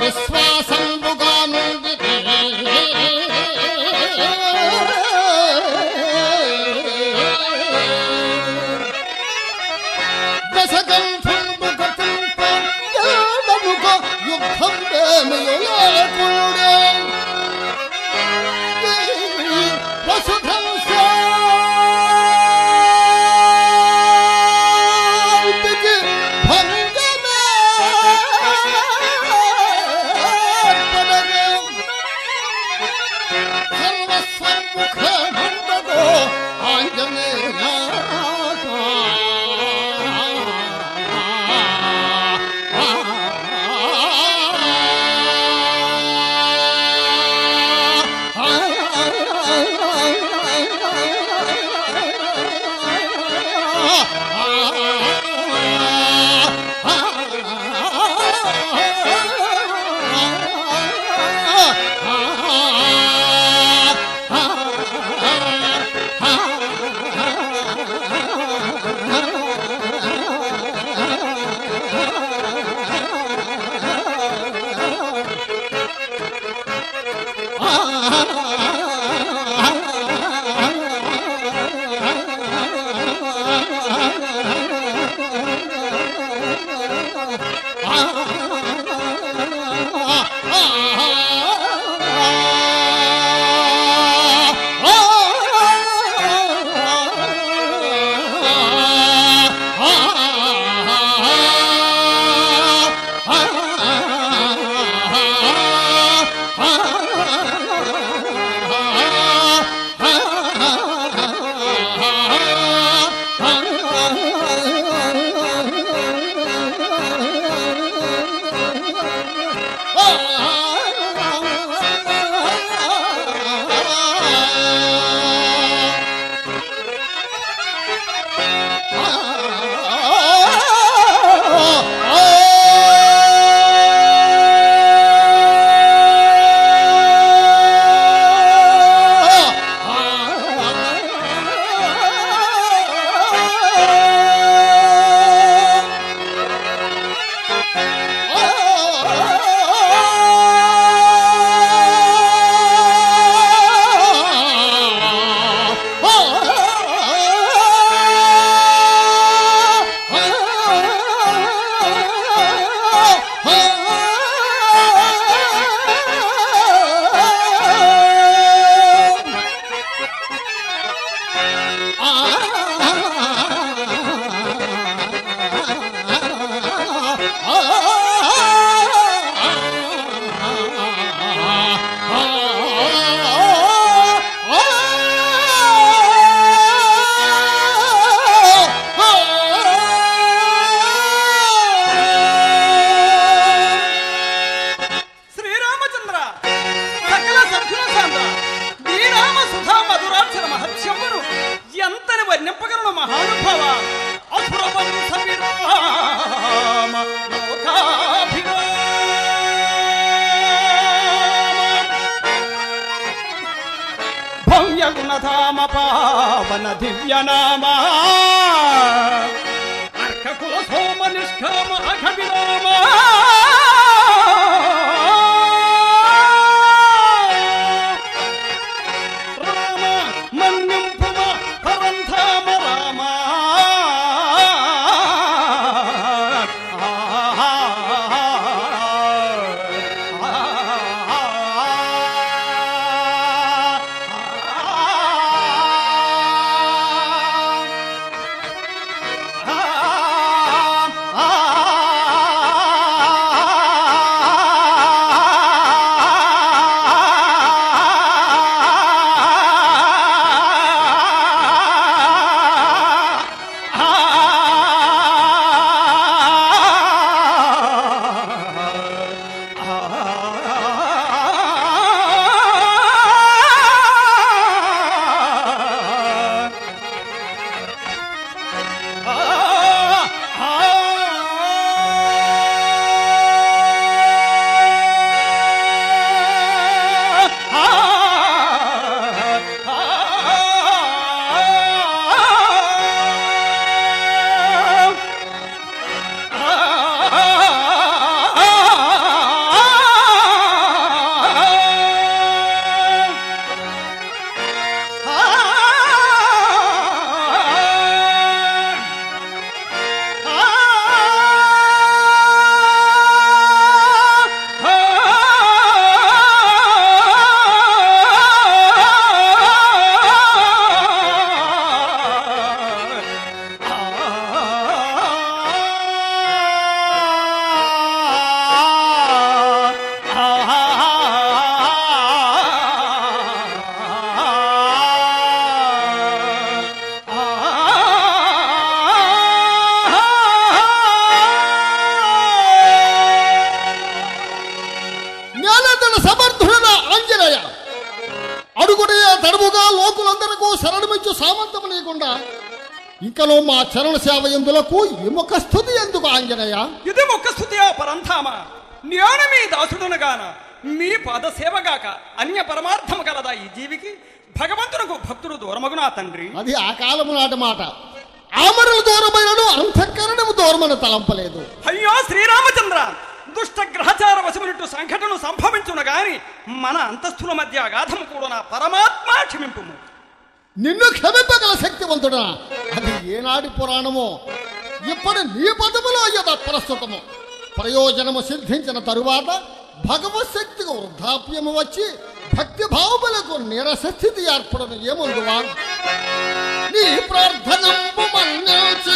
విశ్వాసంబుగా నుండి యుద్ధం లేకుండే వసుధం శాంతికి భంగమే పడగే. సర్వసమ్ముఖముండగో ఆంజనేయ శ్రీరామచంద్ర సకల సద్గుణ సాంద్ర శ్రీరామ సుధా మధురాక్షర మహత్యమును ఎంతని వర్ణింపగలను మహానుభావ అసురవంశ విరామ లోకాభిరామ భవ్య గుణధామ పావన దివ్యనామ అర్కకుల సోమ నిష్కామ అఖ విరామ రామ మన్యంపుమ పరంధామ రామ ఆ తడుముగా లోకులందరకు శరణమిచ్చు సామంతం లేకుండా ఇంకనో మా చరణ సేవ ఎందులకు ఇముఖ స్థుతి ఎందుకు ఆంజనేయ ఇది ఒక్క స్థుతియా పరంధామ నేను మీ దాసుడునగాన మీ పాద సేవగాక అన్య పరమార్థము కలదా ఈ జీవికి భగవంతునకు భక్తుడు దూరమగునా తండ్రి అది ఆ కాలము నాటి మాట ఆమరులు దూరమైనను అంతఃకరణము దూరమని తలంపలేదు అయ్యో శ్రీరామచంద్ర దుష్ట గ్రహచార వశమునిట్టు సంఘటన సంభవించును గాని మన అంతస్తుల మధ్య అగాధము కూడా నా పరమాత్మ క్షమింపుము నిన్ను క్షమింపగల శక్తివంతుడా అది ఏనాటి పురాణమో ఇప్పటి నీ పదములో యథ ప్రస్తుతము ప్రయోజనము సిద్ధించిన తరువాత భగవత్ శక్తికి వృద్ధాప్యము వచ్చి భక్తి భావములకు నీరస స్థితి ఏర్పడను ఏముందువా నీ ప్రార్థనంపు మన్నించి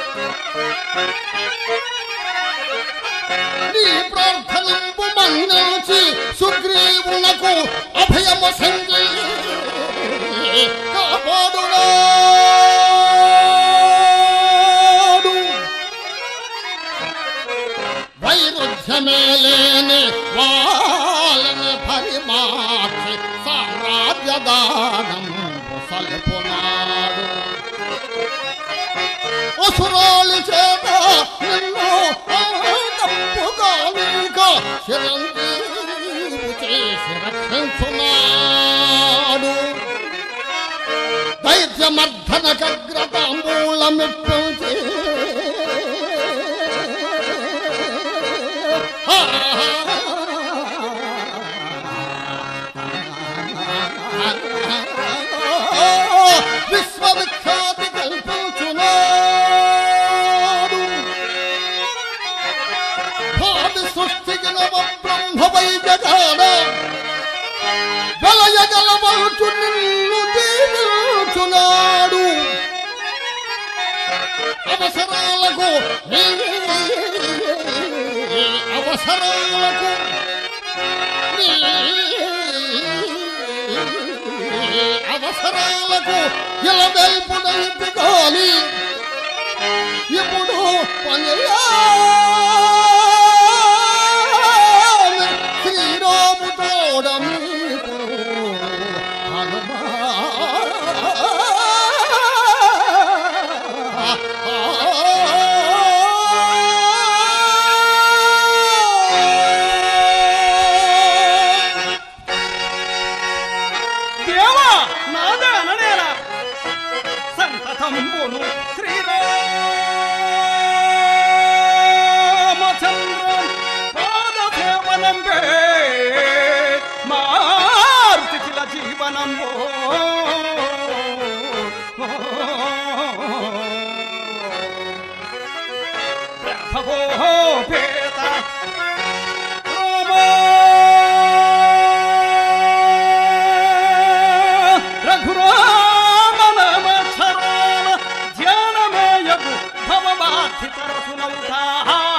నీ ప్రార్థనంపు మన్నించి సుగ్రీవునకు అభయము సంగి కాపాడునాడు వైరుధ్యమేలేని వాళ్ళని పరిమార్చి సామ్రాజ్యదానం సలుపునాడు అసురాలి చేత నిన్ను తప్పుగా నీక చిరంజీవి చేసి రక్షించున్నాడు దైత్యమర్ధన కగ్రతాంబూలమిప్పించి విశ్వవిఖ్యాతి కల్పించున్నాడు భావి సృష్టికి నవ బ్రహ్మ వైజగాన వెలయగలవచ్చు నిన్ను దీవించున్నాడు అవసరాలకు అవసరాలకు అవసరాలకు ఇలవెల్పునైతే గాని ఇప్పుడు పనియా శ్రీరాము తోడ మీకు దేవా నాద అననేలా సంతతంబును శ్రీరామచంద్రం పాద సేవనంబే మార్తికిల జీవనంబో ప్రభవో పేత రఘురామ నమ చరణ ధ్యానమేయగు భవమార్థితరసునౌతా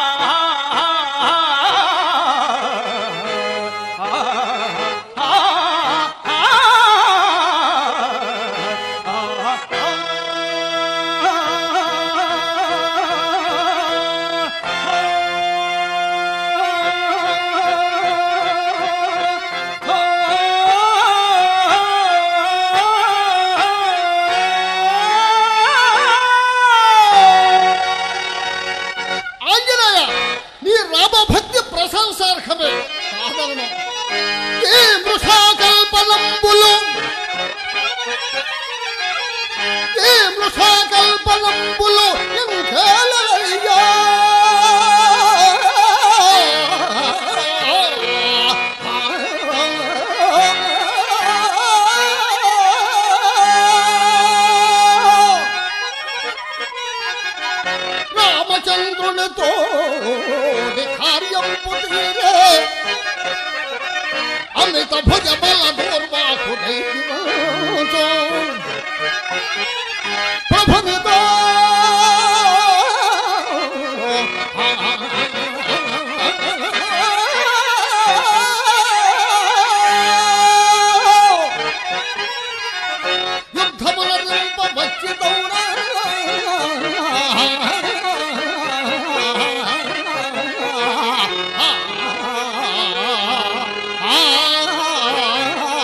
ఆంజనేయ నీ రామభక్తి ప్రశంసార్హమే సాధారణం ఏ మృషాకల్పనంబులు ఏ మృషాకల్పనంబులు ఇంకేలయ్యా రామచంద్రునితో కార్యం పుట్టిరే అమిత భుజ బల దూర్వాసుడై దివంచో. ప్రభునితో యుద్ధముల నింప వచ్చి దౌడ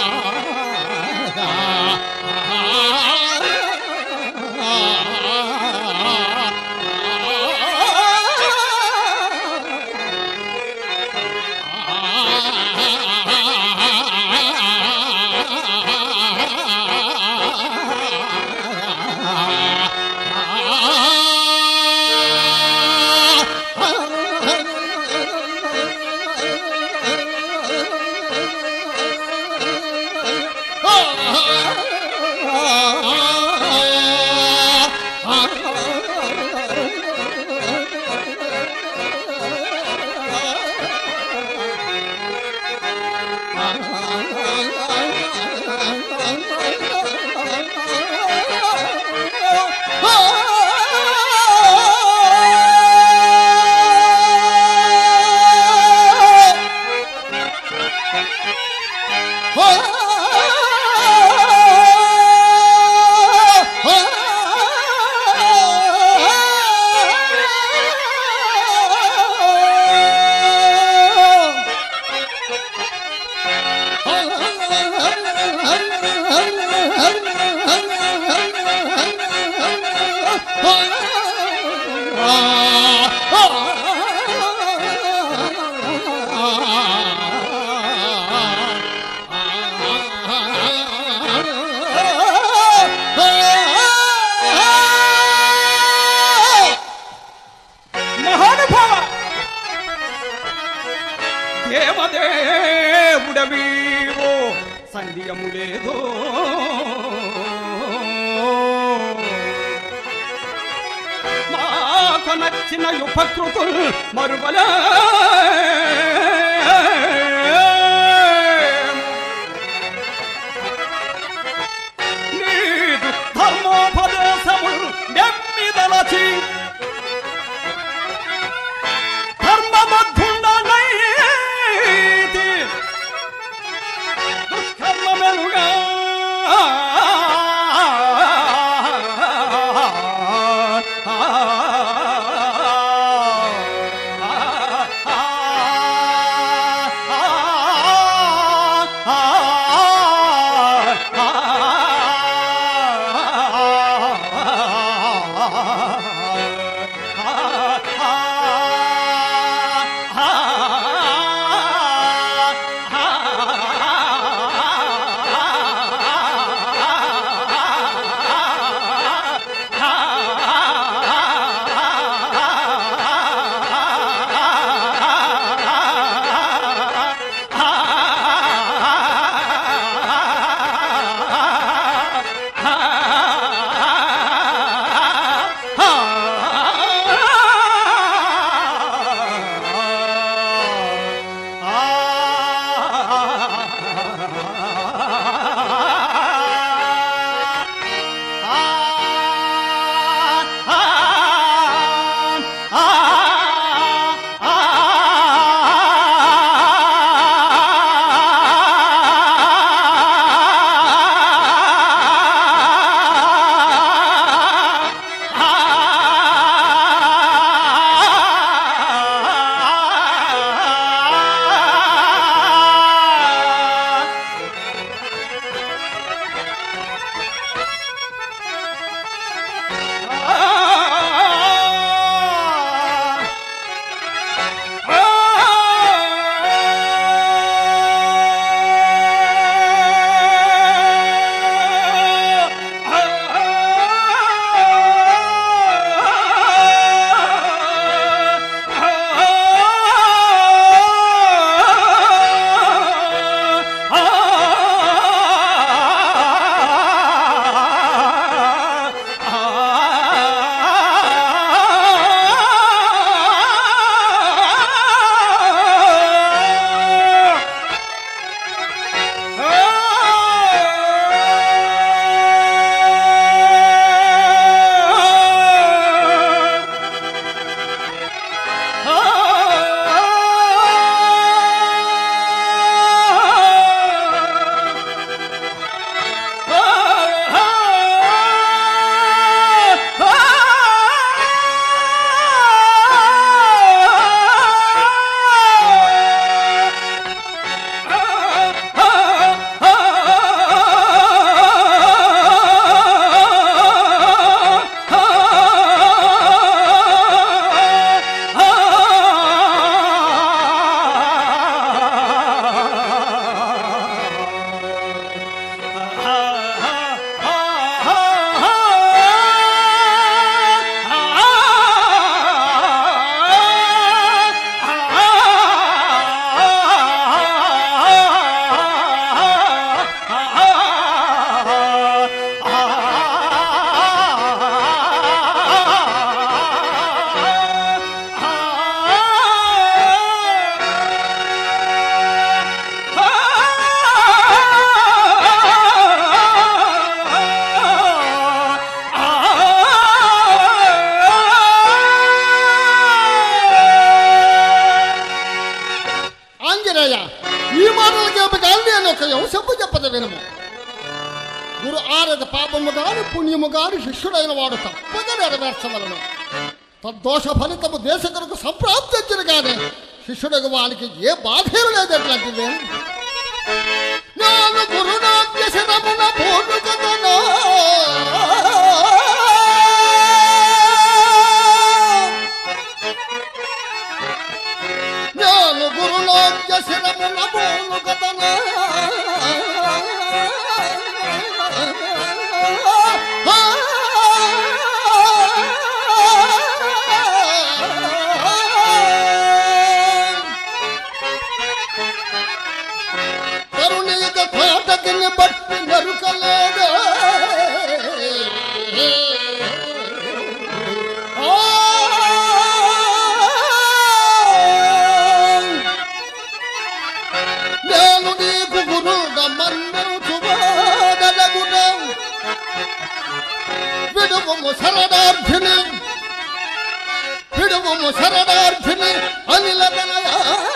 మహానుభావ దేవదేవుడవీవో సంధ్యము లేదు మాకు నచ్చిన ఉపకృతులు మరువలే నీదు ధర్మోపదేశములు నెమ్మిదలచి ధర్మబద్ధుండనైతి దుష్కర్మమెలుగా అంశంపు చెప్పద వినము గురు ఆరద పాపము గాని పుణ్యము గాని శిష్యుడైన వాడు తప్పక నెరవేర్చవలను తద్దోష ఫలితము దేశకులకు సంప్రాప్తించిన గాని శిష్యుడికి వానికి ఏ బాధలు లేదు ఎట్లాంటివి నేను గురునాథ్య శరమున పూర్ణుకతనా నేను గురునాథ్య శరమున పూర్ణుకతనా కరుణీక కోటకిని బట్టి నరుకలేడు నేను నీకు గురుడ మన్నను చువాడలగున విడువము శరణార్థిని విడువము శరణార్థిని అనిలదనయా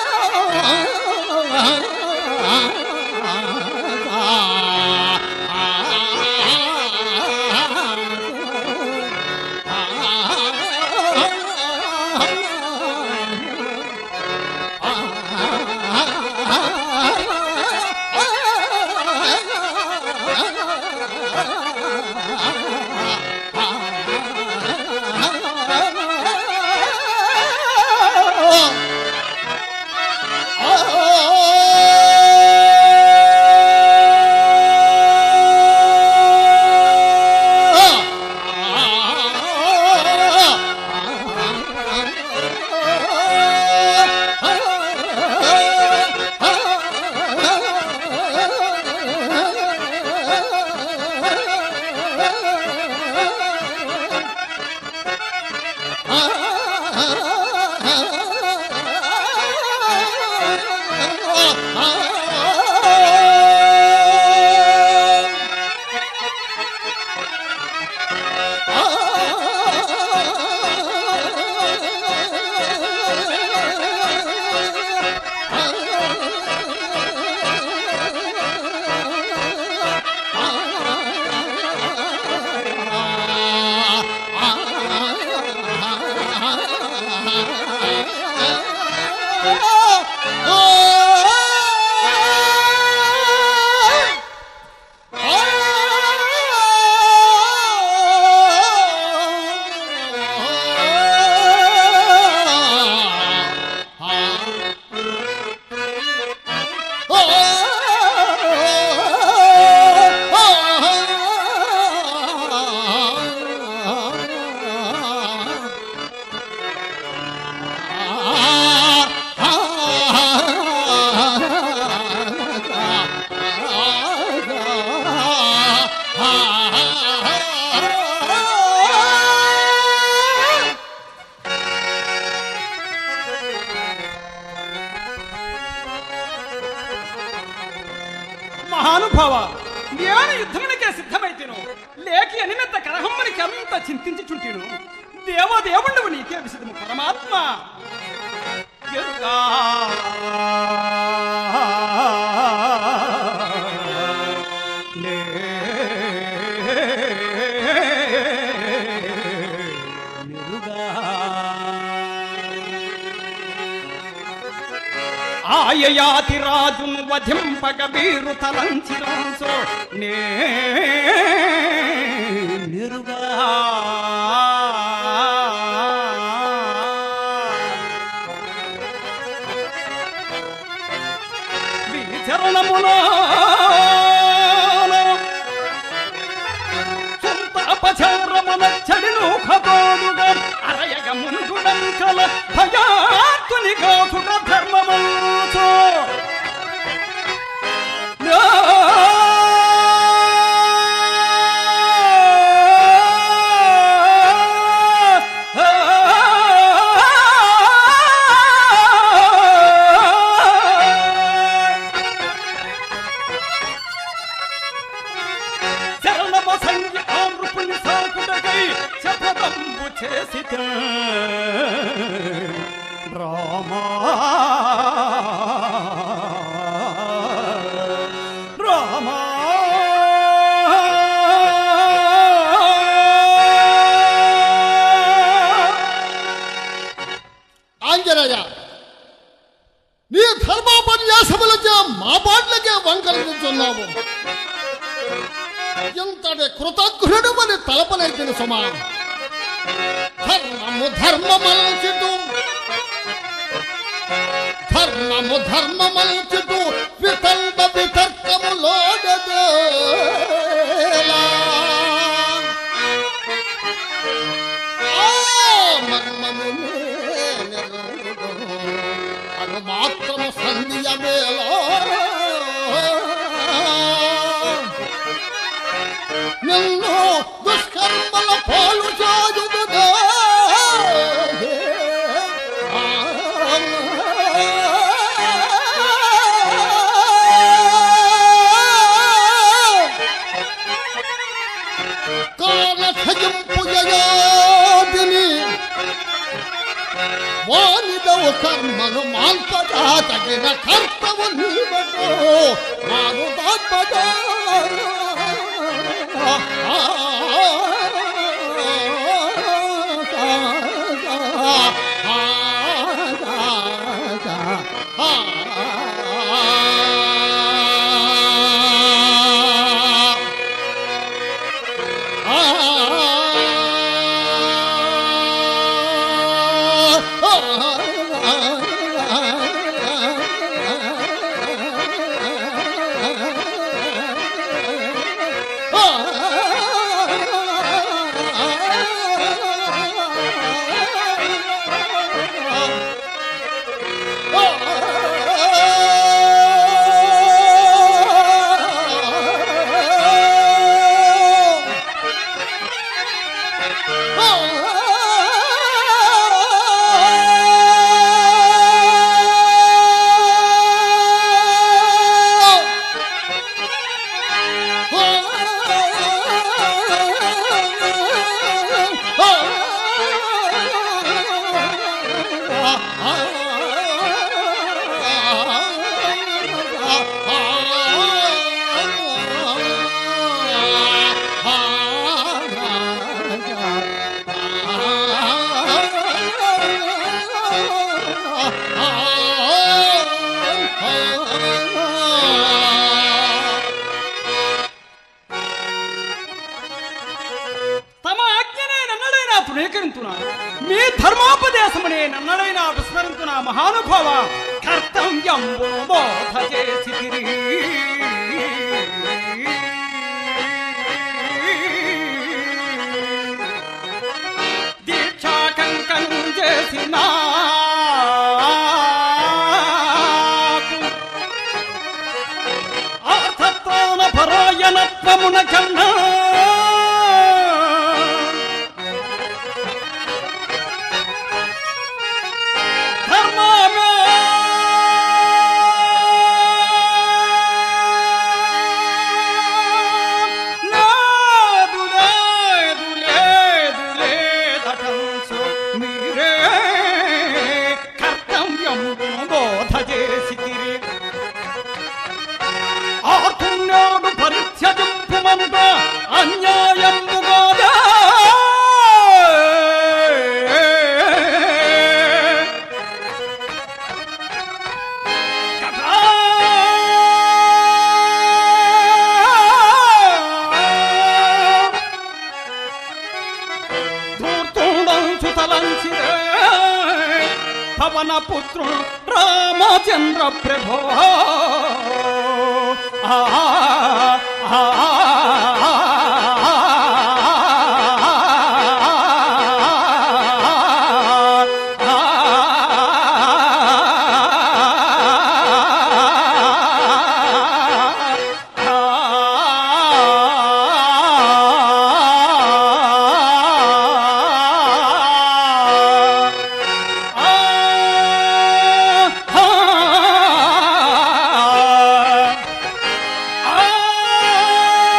మహానుభావ నేను యుద్ధమునికే సిద్ధమైతేను లేకి అనిమెత్త కలహమ్మనికి అంత చింతించుచుంటిను దేవదేవుండవు నీకే విసిదము పరమాత్మ ఎరుగా. నే ఆయయాతి రాజును వధింపక వీరు తలంచిరాసో నే నిరుగా విచరణములో సొంత అపచారమున చెడిను ఖతోడుగా అరయగ ముందుడంకల భయాతుని కాసుక ధర్మమంచో చరణమ సంఖ్య ఆమృపుని సాకుటకై శపథంబు చేసిత రామా రామా ఆంజనేయ నీ ధర్మోపన్యాసములకే మా పాటలకే వంకలించున్నావు ఎంతటి కృతజ్ఞుడు అని తలపలేచిన సుమా ధర్మము ధర్మమల్చిటు ధర్మము ధర్మమల్చిటు వితండ వితర్కములోడదేలా ఆ మర్మము నేనెరుగను. అను మాత్రము సంధియమేలా నిన్ను దుష్కర్మల పాలు చాయుదుగా కాల ఖజింపు యయాదిని వానిదవు కర్మను మాల్పదా తగిన కర్తవు నీవటో మాను దాత్మదా తమ ఆజ్ఞనే నన్నడైనా తృణీకరించునా మీ ధర్మోపదేశమునే నన్నడైనా విస్మరించునా మహానుభావ కర్తవ్యంబును బోధ చేసితిరి దీక్షా కంకణం చేసిన అర్థత్వాన పరాయణత్వమున కన్నా ధర్మమే లేదు లేదు లేదు లేదటంచు మీరే కర్తవ్యం బోధ చేసితిరి ఆర్తున్యోడు పరిత్యజింపుమనుట అన్యాయముగాదా కదా ధూర్తుండంచు తలంచిరే పవన పుత్రుడు రామచంద్ర ప్రభో ఆ ఆ, ఆ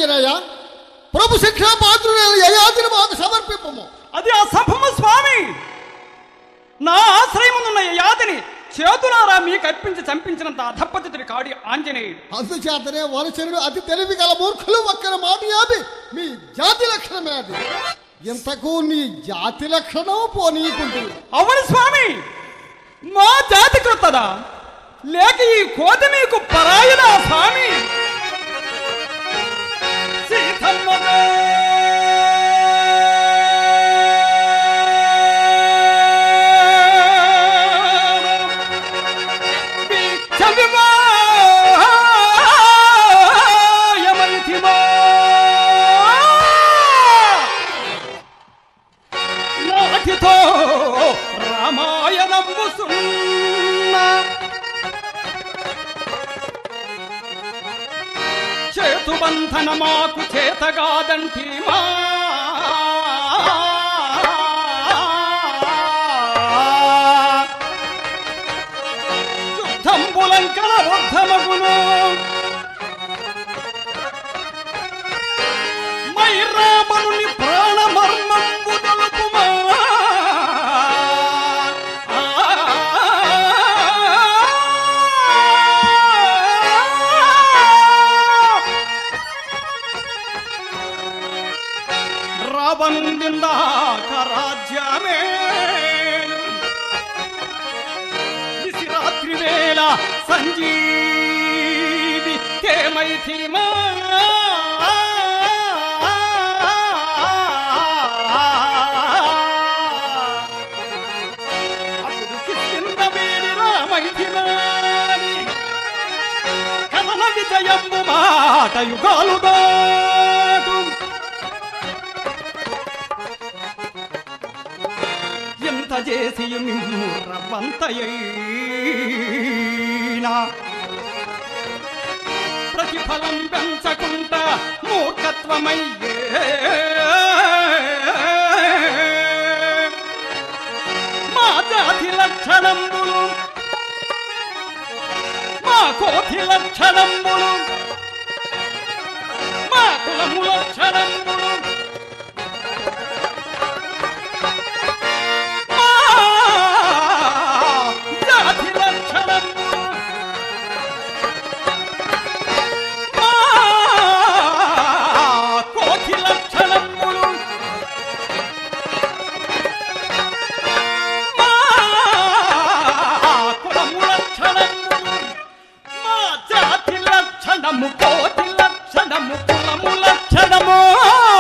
ఆంజనేయ ప్రభు శిక్షా పాత్రుడైన యయాతిని మాకు సమర్పింపము అది అసంభవ స్వామి నా ఆశ్రయమునున్న యాదిని చేతులారా మీకు అర్పించి చంపించినంత అధపతితుడి కాడి ఆంజనేయుడు అందుచేతనే వలసరుడు అతి తెలివి గల మూర్ఖులు ఒక్కరి మాట యాది మీ జాతి లక్షణమే అది ఇంతకు నీ జాతి లక్షణం పోనీకుంటుంది అవును స్వామి మా జాతి కృతదా లేక ఈ కోతి మీకు పరాయినా స్వామి సీతమ్మగా నాటితో రామాయణంబు సున్న చేతుబంధన మాకు చేతగాదంటి మా యుద్ధంబులంకల వృద్ధమగును మైరామనుని ప్రాణమర్మంబు నలుపుమా రావనుందాక రాజ్యమే రాత్రి వేళ సంజీవి కేమైథిమా అప్పుడు కిష్కింద వీరి రామైథిమాని కమల విజయంబు మాట యుగాలు దాటు ఎంత చేసి రవ్వంతయైనా ప్రతిఫలం పెంచకుండా మూర్ఖత్వమయ్యే మా జాతి లక్షణంబులు మా కోటి లక్షణంబులు మా కులము లక్షణంబులు జాతి లక్షణము కోటి లక్షణములు కులము లక్షణములు మా జాతి లక్షణము కోటి లక్షణము కులము లక్షణము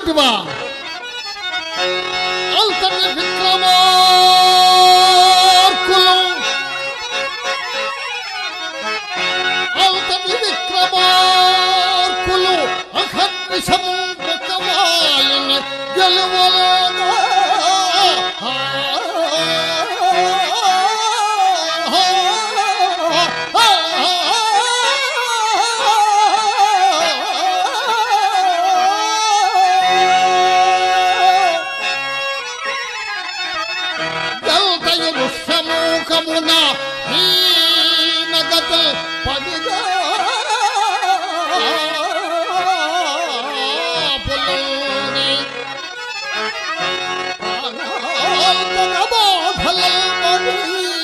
అంటివా అంతటి విక్రమార్కులు అంతటి విక్రమార్కులు అఖర్నిశము బుకమాయని గెలువలేదా గల్తయులు సమూహమున హీనగత పదిగా పుల్లని ఆనంద బాధలమని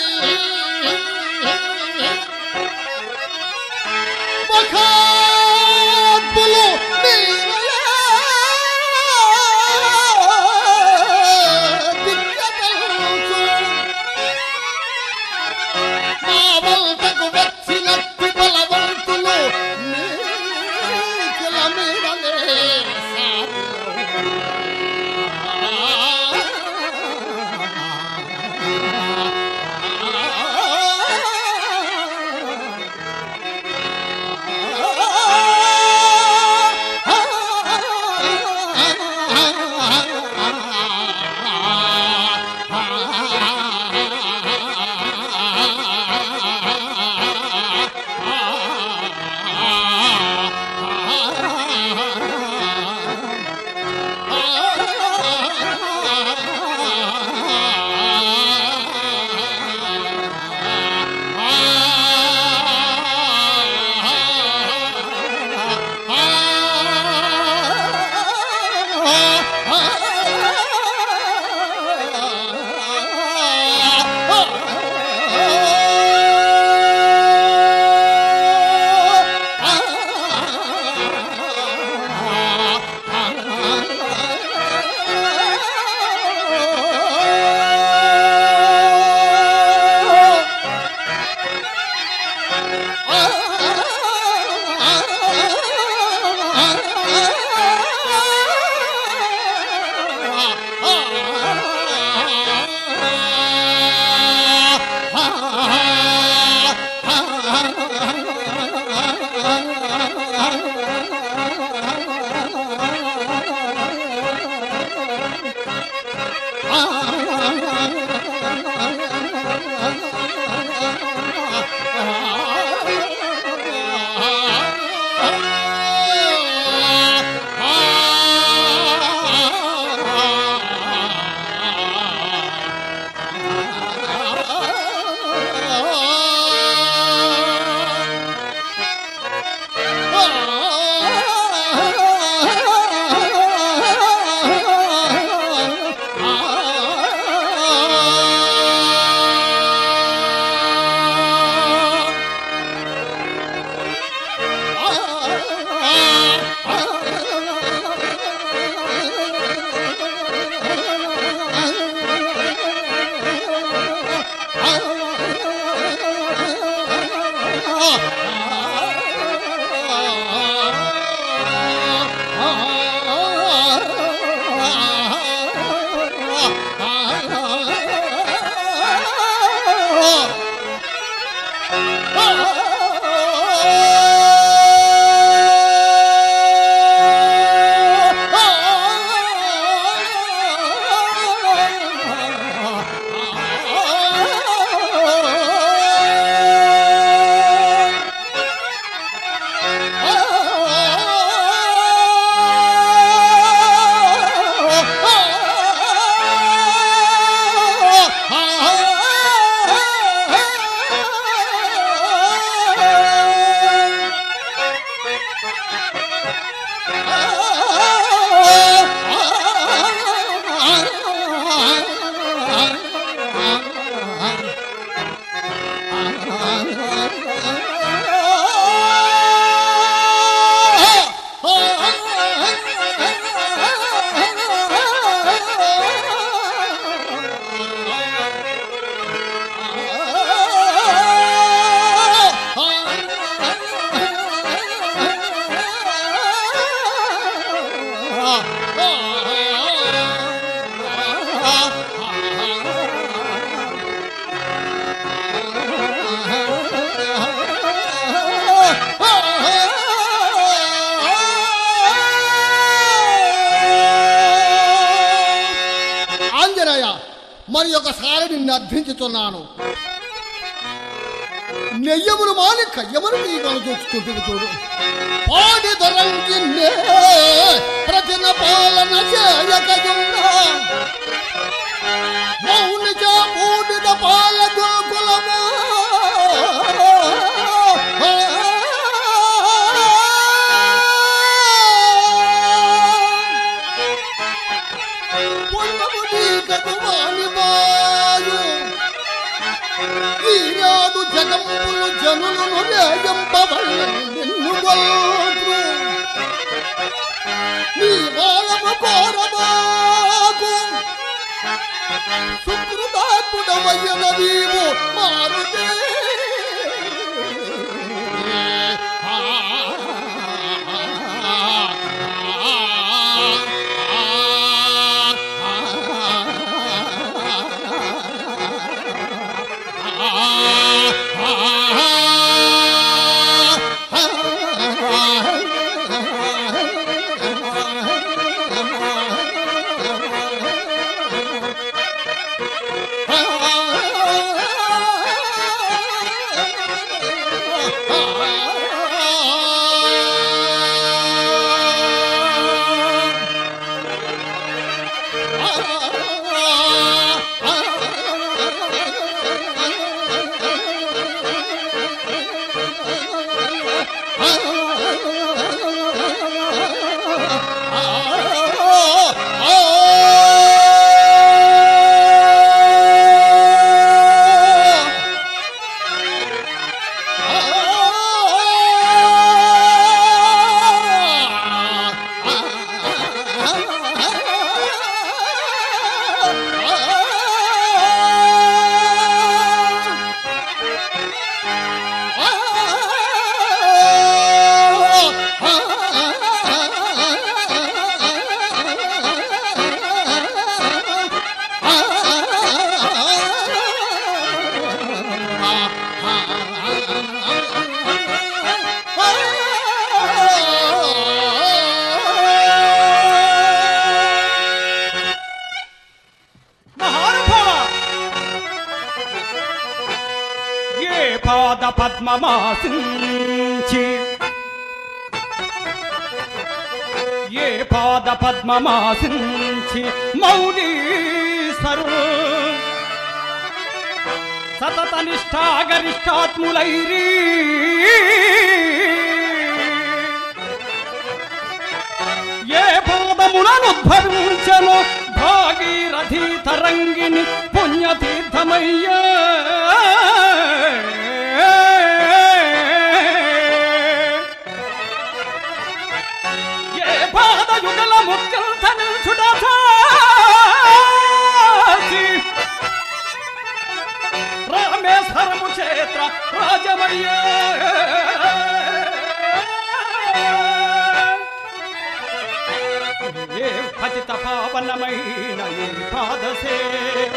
మఖాద్బులు మావల్తకు వచ్చినట్టు బలవంతులు నీకుల మీదనే మరి ఒకసారి నిన్ను అర్థించుతున్నాను నెయ్యములు మాని కయ్యములు నీగలు చూస్తుంది చూడు పాడి దొరంగిన్నే ప్రజల పాలన చేయకయున్నా మౌనిజ మూడిద పాల గోకులమా పొన్నము నీకదు వాణిమాయు ఈనాడు జగంబులు జనులను నిన్నుగోత్రు నీ బాలము కోరబాకు శుక్రుదాత్ముడవయ్యన నీవు మారుతే మహానుభావ ఏ పాద పద్మమాసించి ఏ పాద పద్మమాసించి మౌలీశ్వరు సతత నిష్ఠాగరిష్టాత్ములైరీ ఏ పాదములను ఉద్భవించను భాగీరథి తరంగిణి పుణ్యతీర్థమయ్యా ఏ పాదయుగల ముఖ్యంత నిల్చుడీ రామేశ్వరము క్షేత్ర రాజమయ్యా ఏ పతిత పావనమైన ఏ పాద సేవ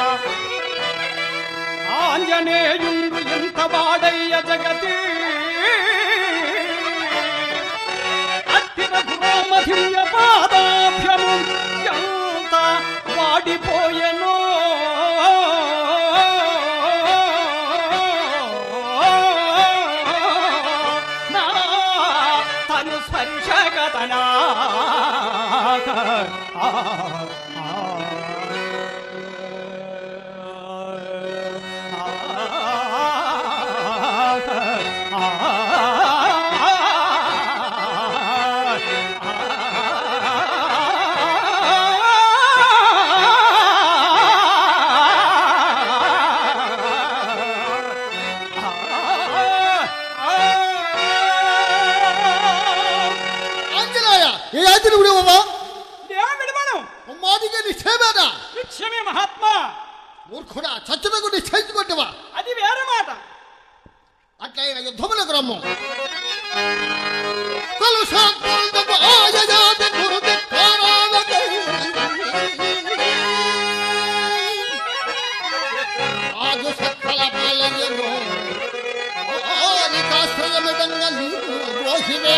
ఆంజనేయుండు ఎంత వాడయ్య జగతి అత్తిన పురామధిల్య పాదాభ్యము ఎంత వాడిపోయెనో నా తను స్పర్శగతనా ఆంజనేయ ఏ ఆంజనేయ విడవవా విడవను మాదిగా నిశ్చయమేనా నిత్యమే మహాత్మా మూర్ఖుడా చచ్చునకు నిశ్చయించుకుంటవా అది వేరే మాట అట్లయిన యుద్ధములకు రమ్ము కలుషాత్మకు ఆయజాతి గురుదిక్కారాలకై. రాజు సత్ఫల పాలయ్యను ఆరికాశ్రయమిదంగా నీవు ద్రోహివే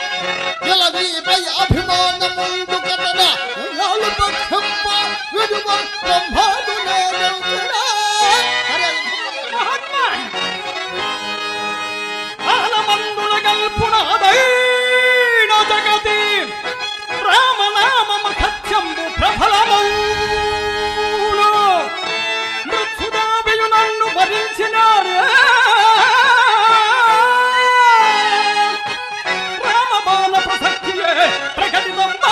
ఎలవీపై అభిమానముందు కథన నాలు పక్షంప విడువ బ్రహ్మాదునే గౌతుడా. అరే, మహాత్మా ఆలమందుల గల్పునాదైన జగతి రామనామమ సత్యంబు ప్రఫలమౌను మృత్యుదావియు నన్ను భరించినారే రామబాణ ప్రసక్తియే ప్రకటితమ్మా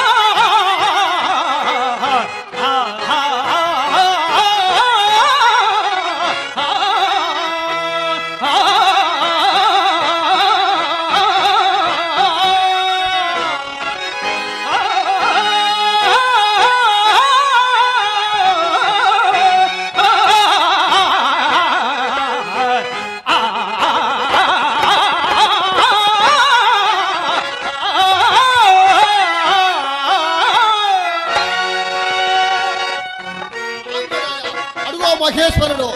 అడుగో మహేశ్వరుడు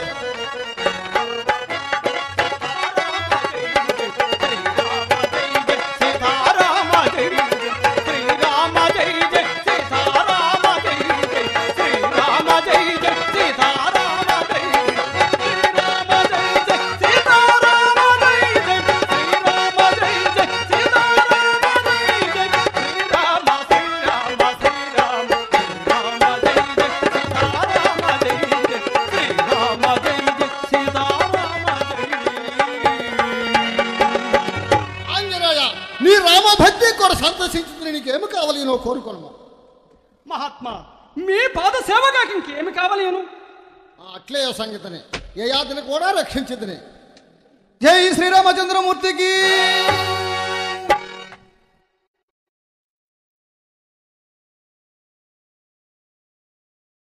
సీతారామ జై శ్రీరామ జై జై సీతారామ జై జై శ్రీరామ జై జై సీతారామ జై శ్రీరామ జై జై సీతారామ జై జై శ్రీరామ జై జై సీతారామ జై జై శ్రీరామ శ్రీరామ శ్రీరామ శ్రీరామ జై జై సీతారామ జై జై శ్రీరామ జై జై సీతారామ జై ఆంజనేయ నీ రామభక్తి కూడా సంతసించింది నీకేమి కావాలి నువ్వు కోరుకోను మహాత్మా మీ పాద సేవగా ఇంకేమి కావలేను అట్లే సంగతిని ఏ యాతిని కూడా రక్షించింది జై శ్రీరామచంద్రమూర్తికి